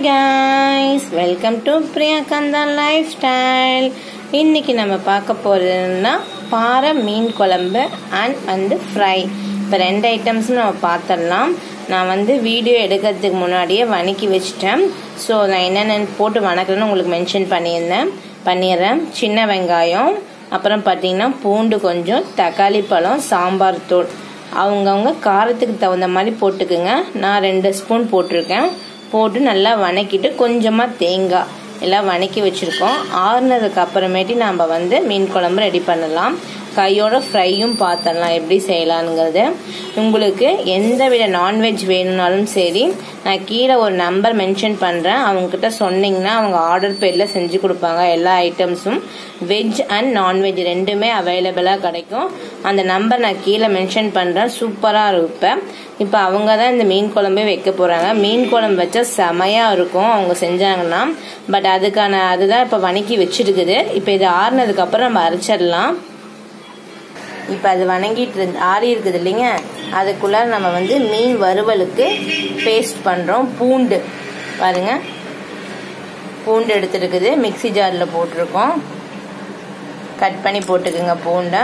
guys welcome to Priyakantha lifestyle இன்னைக்கு நம்ம பார்க்க போகிறதுன்னா பாறை மீன் குழம்பு அண்ட் வந்து ஃப்ரை இப்போ ரெண்டு ஐட்டம்ஸ் நம்ம பார்த்துடலாம் நான் வந்து வீடியோ எடுக்கிறதுக்கு முன்னாடியே வணக்கி வச்சிட்டேன் ஸோ நான் என்னென்ன போட்டு வணக்கிறேன்னு உங்களுக்கு மென்ஷன் பண்ணியிருந்தேன் பண்ணிடுறேன் சின்ன வெங்காயம் அப்புறம் பார்த்தீங்கன்னா பூண்டு கொஞ்சம் தக்காளி பழம் சாம்பார் தூள் அவங்கவுங்க காரத்துக்கு தகுந்த மாதிரி போட்டுக்குங்க நான் ரெண்டு ஸ்பூன் போட்டிருக்கேன் போட்டு நல்லா வணக்கிட்டு கொஞ்சமாக தேங்காய் எல்லாம் வணக்கி வச்சுருக்கோம் ஆறுனதுக்கு அப்புறமேட்டி நம்ம வந்து மீன் குழம்பு ரெடி பண்ணலாம் கையோட ஃப்ரையும் பார்த்தரலாம் எப்படி செய்யலாங்கிறது உங்களுக்கு எந்த வித நான்வெஜ் வேணும்னாலும் சரி நான் கீழே ஒரு நம்பர் மென்ஷன் பண்ணுறேன் அவங்கக்கிட்ட சொன்னீங்கன்னா அவங்க ஆர்டர் பேரில் செஞ்சு கொடுப்பாங்க எல்லா ஐட்டம்ஸும் வெஜ் அண்ட் நான்வெஜ் ரெண்டுமே அவைலபிளாக கிடைக்கும் அந்த நம்பர் நான் கீழே மென்ஷன் பண்ணுறேன் சூப்பராக இருப்பேன் இப்போ அவங்க தான் இந்த மீன் குழம்பே வைக்க போகிறாங்க மீன் குழம்பு வச்சா செமையாக இருக்கும் அவங்க செஞ்சாங்கன்னா பட் அதுக்கான அதுதான் இப்போ வணக்கி வச்சிருக்குது இப்போ இது ஆறுனதுக்கப்புறம் நம்ம அரைச்சிடலாம் இப்போ அது வணங்கிட்டு இருந்து ஆறி இருக்குது இல்லைங்க அதுக்குள்ளே நம்ம வந்து மீன் வறுவலுக்கு பேஸ்ட் பண்ணுறோம் பூண்டு பாருங்க பூண்டு எடுத்துருக்குது மிக்சி ஜாரில் போட்டிருக்கோம் கட் பண்ணி போட்டுக்குங்க பூண்டை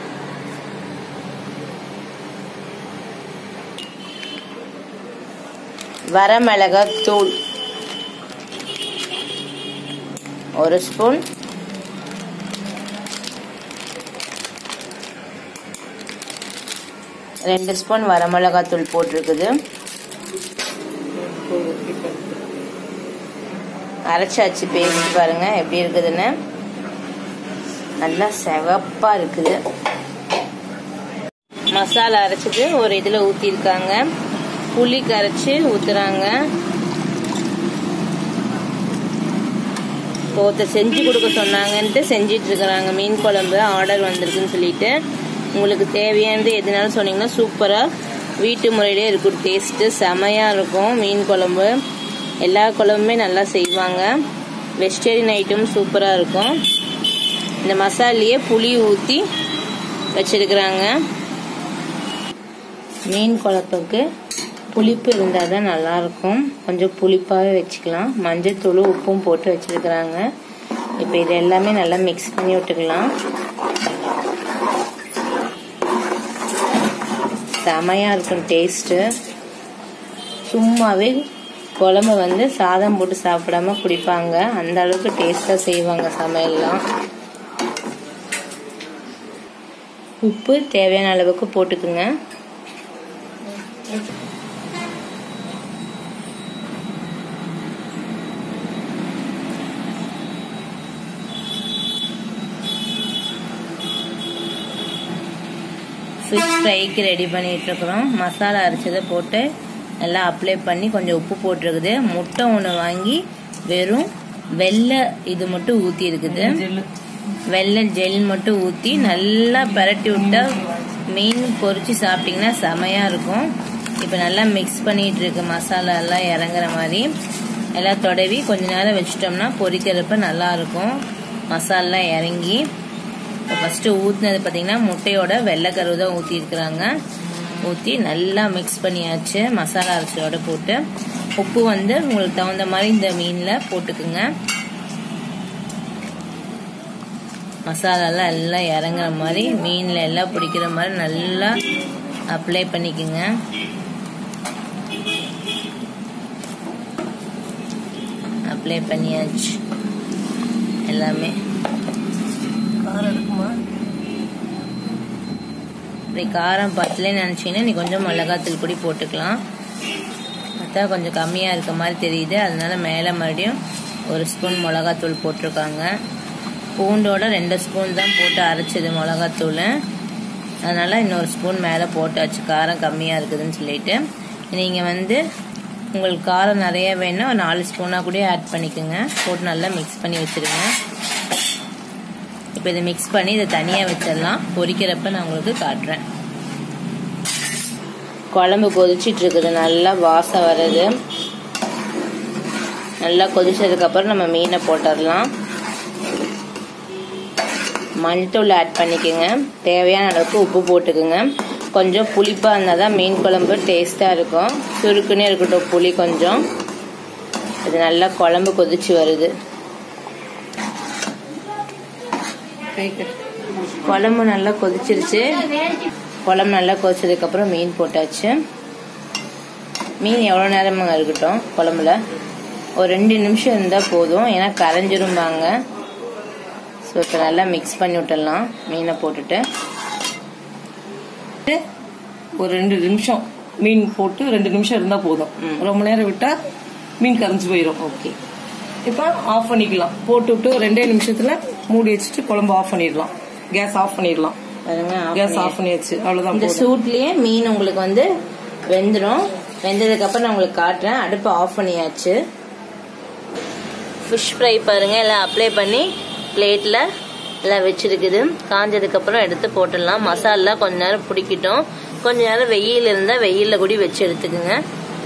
வரமிளகாய் தூள் ஒரு ஸ்பூன் ரெண்டு ஸ்பூன் வரமிளகாய் தூள் போட்டிருக்குது அரைச்சாச்சு பேஸ்ட் பாருங்க எப்படி இருக்குதுன்னு நல்லா செவப்பா இருக்குது மசாலா அரைச்சிட்டு ஒரு இதில் ஊற்றிருக்காங்க புளி கரைச்சி ஊற்றுறாங்க ஒருத்தர் செஞ்சு கொடுக்க சொன்னாங்கன்ட்டு செஞ்சிட்டு இருக்கிறாங்க மீன் குழம்பு ஆர்டர் வந்திருக்குன்னு சொல்லிட்டு உங்களுக்கு தேவையானது எதுனாலும் சொன்னீங்கன்னா சூப்பராக வீட்டு முறையிலே இருக்கும் டேஸ்ட்டு செமையாக இருக்கும் மீன் குழம்பு எல்லா குழம்புமே நல்லா செய்வாங்க வெஜிடேரியன் ஐட்டம் சூப்பராக இருக்கும் இந்த மசாலையே புளி ஊற்றி வச்சிருக்கிறாங்க மீன் குழம்புக்கு புளிப்பு இருந்தால் தான் நல்லாயிருக்கும் கொஞ்சம் புளிப்பாகவே வச்சுக்கலாம் மஞ்சள் தூள் உப்பும் போட்டு வச்சுருக்குறாங்க இப்போ இது எல்லாமே நல்லா மிக்ஸ் பண்ணி விட்டுக்கலாம் செமையாக இருக்கும் டேஸ்ட்டு சும்மாவே குழம்பு வந்து சாதம் போட்டு சாப்பிடாம குடிப்பாங்க அந்த அளவுக்கு டேஸ்ட்டாக செய்வாங்க சமையல்லாம் உப்பு தேவையான அளவுக்கு போட்டுக்குங்க ஃபிஷ் ஃப்ரைக்கு ரெடி பண்ணிட்டு இருக்கிறோம் மசாலா அரைச்சதை போட்டு நல்லா அப்ளை பண்ணி கொஞ்சம் உப்பு போட்டிருக்குது முட்டை ஒன்று வாங்கி வெறும் வெள்ளை இது மட்டும் ஊற்றி இருக்குது வெள்ளை ஜெல் மட்டும் ஊற்றி நல்லா பரட்டி விட்டா மீன் பொறிச்சு சாப்பிட்டிங்கன்னா செமையாக இருக்கும் இப்போ நல்லா மிக்ஸ் பண்ணிட்டு இருக்கு மசாலா எல்லாம் இறங்குற மாதிரி எல்லாம் தொடவி கொஞ்ச நேரம் வச்சிட்டோம்னா பொரிக்கிறப்ப நல்லா இருக்கும் மசாலெலாம் இறங்கி இப்போ ஃபஸ்ட்டு ஊற்றினது பார்த்தீங்கன்னா முட்டையோட வெள்ளைக்கருவு தான் ஊற்றிருக்குறாங்க ஊற்றி நல்லா மிக்ஸ் பண்ணியாச்சு மசாலா அரிசியோட போட்டு உப்பு வந்து உங்களுக்கு தகுந்த மாதிரி இந்த மீனில் போட்டுக்குங்க மசாலாலாம் எல்லாம் இறங்குற மாதிரி மீனில் எல்லாம் பிடிக்கிற மாதிரி நல்லா அப்ளை பண்ணிக்கோங்க அப்ளை பண்ணியாச்சு எல்லாமே இப்படி காரம் பத்தலன்னு நினச்சிங்கன்னா நீ கொஞ்சம் மிளகாத்தூள் பொடி போட்டுக்கலாம் பார்த்தா கொஞ்சம் கம்மியாக இருக்க மாதிரி தெரியுது அதனால மேலே மறுபடியும் ஒரு ஸ்பூன் மிளகாத்தூள் போட்டிருக்காங்க பூண்டோட ரெண்டு ஸ்பூன் தான் போட்டு அரைச்சது மிளகாத்தூள் அதனால் இன்னொரு ஸ்பூன் மேலே போட்டாச்சு காரம் கம்மியாக இருக்குதுன்னு சொல்லிட்டு நீங்கள் வந்து உங்களுக்கு காரம் நிறைய வேணும்னா ஒரு நாலு ஸ்பூனாக கூட ஆட் பண்ணிக்கோங்க போட்டு நல்லா மிக்ஸ் பண்ணி வச்சுருங்க இப்போ இதை மிக்ஸ் பண்ணி இதை தனியாக வச்சிடலாம் பொரிக்கிறப்ப நான் உங்களுக்கு காட்டுறேன் குழம்பு கொதிச்சிட்டு இருக்குது நல்லா வாசம் வருது நல்லா கொதிச்சதுக்கப்புறம் நம்ம மீனை போட்டுடலாம் மஞ்சத்தூள் ஆட் பண்ணிக்கோங்க தேவையான அளவுக்கு உப்பு போட்டுக்குங்க கொஞ்சம் புளிப்பாக இருந்தால் தான் மீன் குழம்பு டேஸ்ட்டாக இருக்கும் சுருக்குன்னே இருக்கட்டும் புளி கொஞ்சம் இது நல்லா குழம்பு கொதிச்சு வருது குழம்பு நல்லா கொதிச்சிருச்சு குழம்பு நல்லா கொதிச்சதுக்கப்புறம் மீன் போட்டாச்சு மீன் எவ்வளோ நேரமாக இருக்கட்டும் குழம்புல ஒரு ரெண்டு நிமிஷம் இருந்தால் போதும் ஏன்னா கரைஞ்சிரும்பாங்க ஸோ இப்போ நல்லா மிக்ஸ் பண்ணி விட்டுடலாம் மீனை போட்டுட்டு ஒரு ரெண்டு நிமிஷம் மீன் போட்டு ரெண்டு நிமிஷம் இருந்தா போதும் ரொம்ப நேரம் விட்டா மீன் கரைஞ்சு போயிடும் ஓகே இப்போ ஆஃப் பண்ணிக்கலாம் போட்டு விட்டு ரெண்டே நிமிஷத்துல மூடி வச்சுட்டு குழம்பு ஆஃப் பண்ணிடலாம் கேஸ் ஆஃப் பண்ணிடலாம் பாருங்க off கேஸ் பண்ணி- ஆஃப் பண்ணியாச்சு அவ்வளவுதான் இந்த போதும். சூட்லயே மீன் உங்களுக்கு வந்து வெந்துடும் வெந்ததுக்கு அப்புறம் நான் உங்களுக்கு காட்டுறேன் அடுப்பு ஆஃப் பண்ணியாச்சு ஃபிஷ் ஃப்ரை பாருங்க எல்லாம் அப்ளை பண்ணி பிளேட்ல எல்லாம் வச்சிருக்குது காஞ்சதுக்கு அப்புறம் எடுத்து போட்டுடலாம் மசாலா கொஞ்ச நேரம் பிடிக்கட்டும் கொஞ்ச நேரம் வெயில் இருந்தால் வெயிலில் கூடி வச்சு எடுத்துக்குங்க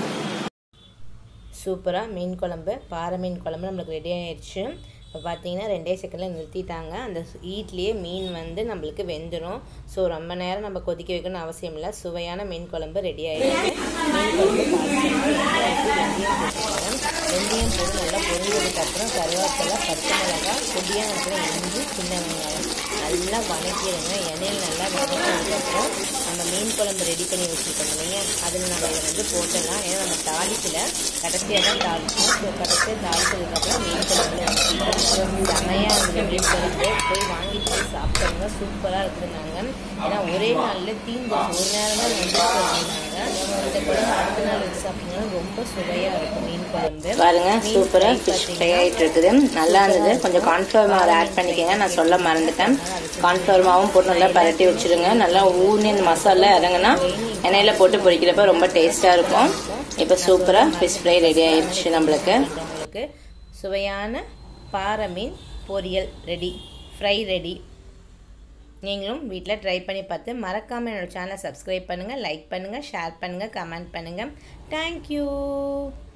சூப்பராக மீன் குழம்பு பாறை மீன் குழம்பு நம்மளுக்கு ரெடி ஆயிடுச்சு இப்போ பார்த்தீங்கன்னா ரெண்டே செகண்டில் நிறுத்திட்டாங்க அந்த ஈட்லேயே மீன் வந்து நம்மளுக்கு வெந்துடும் ஸோ ரொம்ப நேரம் நம்ம கொதிக்க வைக்கணும்னு அவசியம் இல்லை சுவையான மீன் குழம்பு ரெடி ஆயிடுச்சு மீன் குழம்பு பார்த்தீங்கன்னா வெந்தயம் போட்டுக்கிறேன் வெந்தயம் போட்டு நல்லா பொரிஞ்சதுக்கப்புறம் கருவேப்பிலை பச்சை மிளகாய் பொடியாக இருக்கிற இஞ்சி சின்ன வெங்காயம் நல்லா வதக்கிடுங்க எண்ணெயில் நல்லா வதக்கினதுக்கப்புறம் நம்ம மீன் குழம்பு ரெடி பண்ணி வச்சுருக்கோம் இல்லையா அதில் நம்ம இதை வந்து போட்டுடலாம் ஏன்னா நம்ம தாளிக்கல கடைசியாக தான் தாளிச்சோம் ஸோ கடைசியாக தாளிச்சதுக்கப்புறம் மீன் குழம்பு நம்ம செமையாக இருந்தது மீன் குழம்பு போய் வாங்கிட்டு போய் சாப்பிட்டவங்க சூப்பராக இருக்குதுனாங்க ஏன்னா ஒரே நாளில் தீந்துச்சு ஒரு நேரம் தான் வந்துட்டு அப்படின்னாங்க இந்த குழம்பு அடுத்த நாள் வச்சு சாப்பிட்டீங்கன்னா ரொம்ப சுவையாக இருக்கும் மீன் குழம்பு பாருங்க சூப்பராக ஃபிஷ் ஃப்ரை ஆகிட்டு இருக்குது நல்லா இருந்தது கொஞ்சம் கார்ன்ஃப்ளவர் மாவு ஆட் பண்ணிக்கங்க நான் சொல்ல மறந்துட்டேன் கார்ன்ஃப்ளவர் மாவும் போட்டு நல்லா பரட்டி வச்சிருங்க நல்லா ஊனி இந்த மசாலா இறங்குனா எண்ணெயில் போட்டு பொரிக்கிறப்ப ரொம்ப டேஸ்ட்டாக இருக்கும் இப்போ சூப்பராக ஃபிஷ் ஃப்ரை ரெடி ஆயிடுச்சு நம்மளுக்கு நம்மளுக்கு சுவையான பாறை மீன் பொரியல் ரெடி ஃப்ரை ரெடி நீங்களும் வீட்டில் ட்ரை பண்ணி பார்த்து மறக்காமல் என்னோட சேனலை சப்ஸ்கிரைப் பண்ணுங்கள் லைக் பண்ணுங்கள் ஷேர் பண்ணுங்கள் கமெண்ட் பண்ணுங்கள் தேங்க்யூ